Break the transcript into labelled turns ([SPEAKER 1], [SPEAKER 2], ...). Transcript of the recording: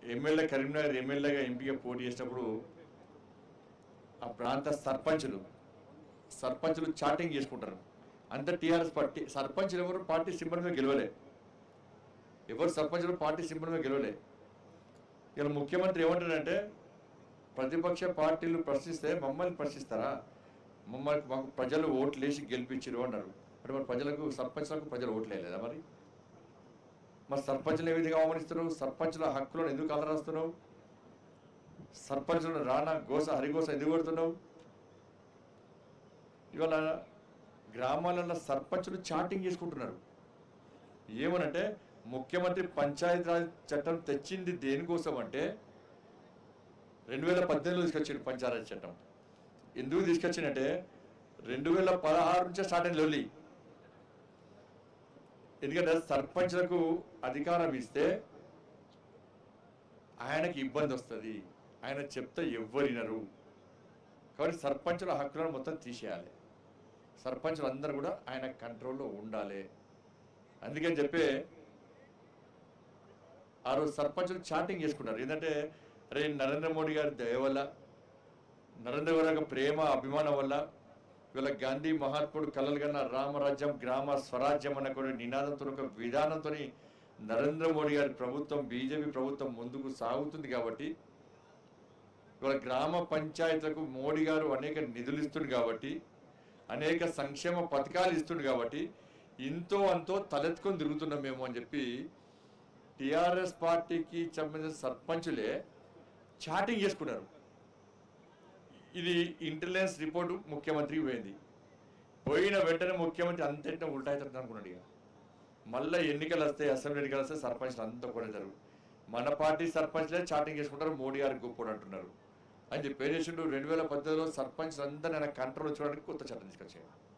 [SPEAKER 1] MLA Karimnagar ఎమ్మెల్యేగా ఎంపీగా పోటీ చేసినప్పుడు ఆ ప్రాంత సర్పంచులు సర్పంచులు చాటింగ్ చేసుకుంటారు అంత టీఆర్ఎస్ పార్టీ సర్పంచులు ఎవరు పార్టీ సింబల్ మీద గెలవలే ఎవరు సర్పంచులు పార్టీ సింబల్ మీద గెలవలే ఇలా ముఖ్యమంత్రి ఏమంటాడంటే ప్రతిపక్ష పార్టీలు ప్రశ్నిస్తే మమ్మల్ని ప్రశ్నిస్తారా మమ్మల్ని మాకు ప్రజలు ఓట్లు వేసి గెలిపించారు అన్నారు అంటే మరి ప్రజలకు సర్పంచ్లకు ప్రజలు ఓట్లు వేయలేదా మరి మరి సర్పంచ్లు ఏ విధంగా అవమానిస్తున్నావు సర్పంచ్ల హక్కులను ఎందుకు అలరాస్తున్నావు సర్పంచులను రానా గోస హరిగోస ఎందుకు కొడుతున్నావు ఇవాళ గ్రామాలలో సర్పంచులు చాటింగ్ చేసుకుంటున్నారు ఏమనంటే ముఖ్యమంత్రి పంచాయతీరాజ్ చట్టం తెచ్చింది దేనికోసం అంటే రెండు వేల పద్దెనిమిదిలో తీసుకొచ్చిండు పంచాయతీ చట్టం ఎందుకు తీసుకొచ్చిందంటే రెండు వేల పదహారు నుంచే స్టార్ట్ అయింది లొల్లి ఎందుకంటే సర్పంచ్లకు అధికారం ఇస్తే ఆయనకి ఇబ్బంది వస్తుంది ఆయన చెప్తే ఎవ్వరినరు కాబట్టి సర్పంచుల హక్కులను మొత్తం తీసేయాలి సర్పంచులు అందరూ కూడా ఆయన కంట్రోల్లో ఉండాలి అందుకని చెప్పే ఆ రోజు సర్పంచులు చాటింగ్ చేసుకున్నారు ఏంటంటే అరే నరేంద్ర మోడీ గారి దయ వల్ల నరేంద్ర మోడీ గారి ప్రేమ అభిమానం వల్ల ఇవాళ గాంధీ మహాత్ముడు కలలు కన్న రామరాజ్యం గ్రామ స్వరాజ్యం అన్న కొన్ని నినాదంతో ఒక విధానంతో నరేంద్ర మోడీ గారి ప్రభుత్వం బీజేపీ ప్రభుత్వం ముందుకు సాగుతుంది కాబట్టి ఇవాళ గ్రామ పంచాయతీలకు మోడీ గారు అనేక నిధులు ఇస్తుంది కాబట్టి అనేక సంక్షేమ పథకాలు ఇస్తుంది కాబట్టి ఇంతో అంతో తలెత్తుకొని తిరుగుతున్నాం మేము అని చెప్పి టిఆర్ఎస్ పార్టీకి సంబంధించిన సర్పంచులే చాటింగ్ చేసుకున్నారు ఇది ఇంటెలిజెన్స్ రిపోర్టు ముఖ్యమంత్రికి పోయింది పోయిన వెంటనే ముఖ్యమంత్రి అంతటినే ఉల్టా అవుతుంది అనుకున్నాడు ఇక మళ్ళీ ఎన్నికలు వస్తాయి అసెంబ్లీ ఎన్నికలు వస్తే సర్పంచ్లు అంతా కొడతారు మన పార్టీ సర్పంచ్లే చాటింగ్ చేసుకుంటారు మోడీ గారికి గొప్పడు అంటున్నారు అని చెప్పి ఏం చేసిండు రెండు వేల పద్దెనిమిదిలో సర్పంచ్లు అందరూ ఆయన కంట్రోల్ చూడడానికి కొత్త చట్టం తీసుకొచ్చాడు